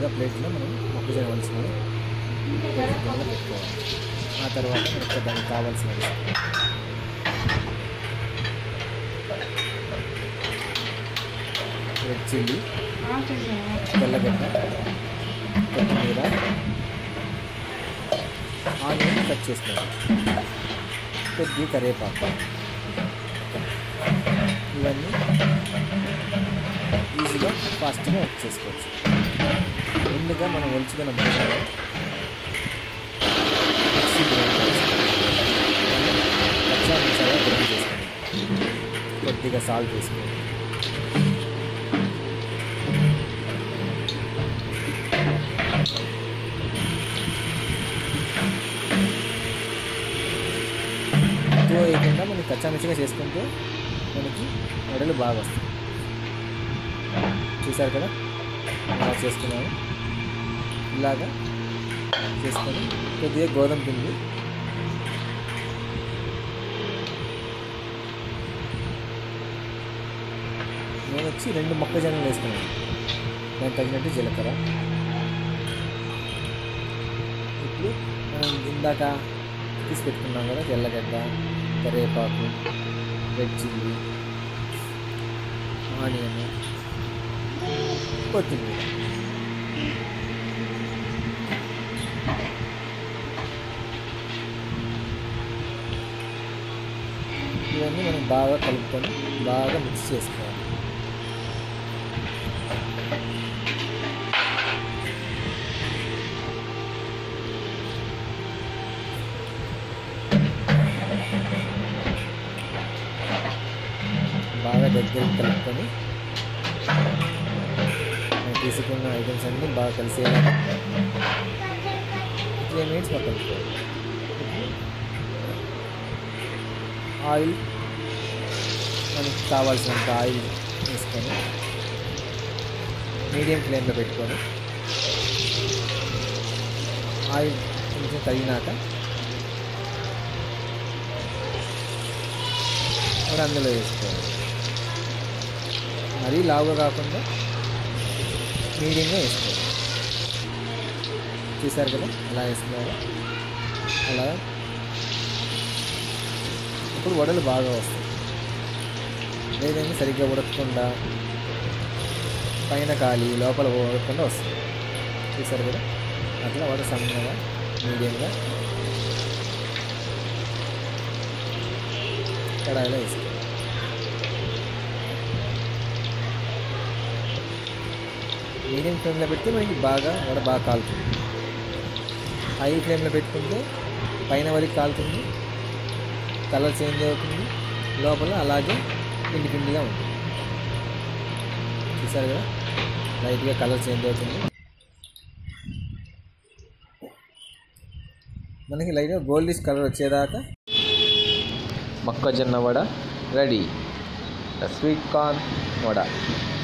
ప్లేట్లో మనం మొక్కజొన్న వలుసుకొని గిన్నెలో పెట్టుకోవాలి ఆ తర్వాత మనకు దానికి కావాల్సినవి రెడ్ చిల్లీ తెల్లగడ్డ కొత్తిమీర ఆనియన్ కట్ చేసుకోవాలి కొద్ది కరివేపాకు ఇవన్నీ ఈజీగా ఫాస్ట్గా వర్క్ చేసుకోవచ్చు ముందుగా మనం ఒలుచుకున్న బొమ్మలు మిక్సీ గ్రైండ్ చేసుకోవాలి. కచ్చా మిక్సీగా గ్రైండ్ చేసుకోవాలి కొద్దిగా సాల్ట్ వేసుకోవాలి ఎక్కువ వేయకుండా మనకి కచ్చా మిచ్చిగా చేసుకుంటే మనకి వడలు బాగా వస్తాయి చూసారు కదా ఇలా చేసుకున్నాను ఇలాగా చేసుకొని కొద్దిగా గోధుమ పిండి నేను వచ్చి రెండు మొక్కజొన్నలు వేసుకున్నాను దానికి తగినట్టు జీలకర్ర ఇప్పుడు మనం ఇందాక తీసి పెట్టుకున్నాం కదా తెల్లగడ్డ కరివేపాకు రెడ్ చిల్లీ ఆనియన్ కొత్తిమీర ఇవన్నీ మనం బాగా కలుపుకొని బాగా మిక్స్ చేసుకోవాలి బాగా దగ్గరికి కలుపుకొని మనం తీసుకున్న ఐటమ్స్ అన్నీ బాగా కలిసేలా త్రీ మినిట్స్ పక్కన పెట్టుకోవాలి. ఆయిల్ మనకి కావాల్సినంత ఆయిల్ వేసుకొని మీడియం ఫ్లేమ్లో పెట్టుకొని ఆయిల్ కొంచెం తగినాక మరి అందులో వేసుకోవాలి మరీ లావుగా కాకుండా మీడియంగా వేసుకోవాలి చూసారు కదా అలా వేసుకున్నారు అలా ఇప్పుడు వడలు బాగా వస్తాయి లేదంటే సరిగ్గా ఉడకకుండా పైన కాలి లోపల ఉడకకుండా వస్తుంది చూసారు కదా అట్లా వడ సన్నగా మీడియంగా కడాయిలో వేసుకోవాలి మీడియం ఫ్లేమ్లో పెడితే మనకి బాగా వడ బాగా కాలుతుంది హై ఫ్లేమ్లో పెట్టుకుంటే పైన వరకు కాలుతుంది కలర్ చేంజ్ అవుతుంది లోపల అలాగే పిండి పిండిగా ఉంటుంది చూసారు కదా లైట్గా కలర్ చేంజ్ అవుతుంది మనకి లైట్గా గోల్డిష్ కలర్ వచ్చేదాకా మొక్కజొన్న వడ రెడీ స్వీట్ కార్న్ వడ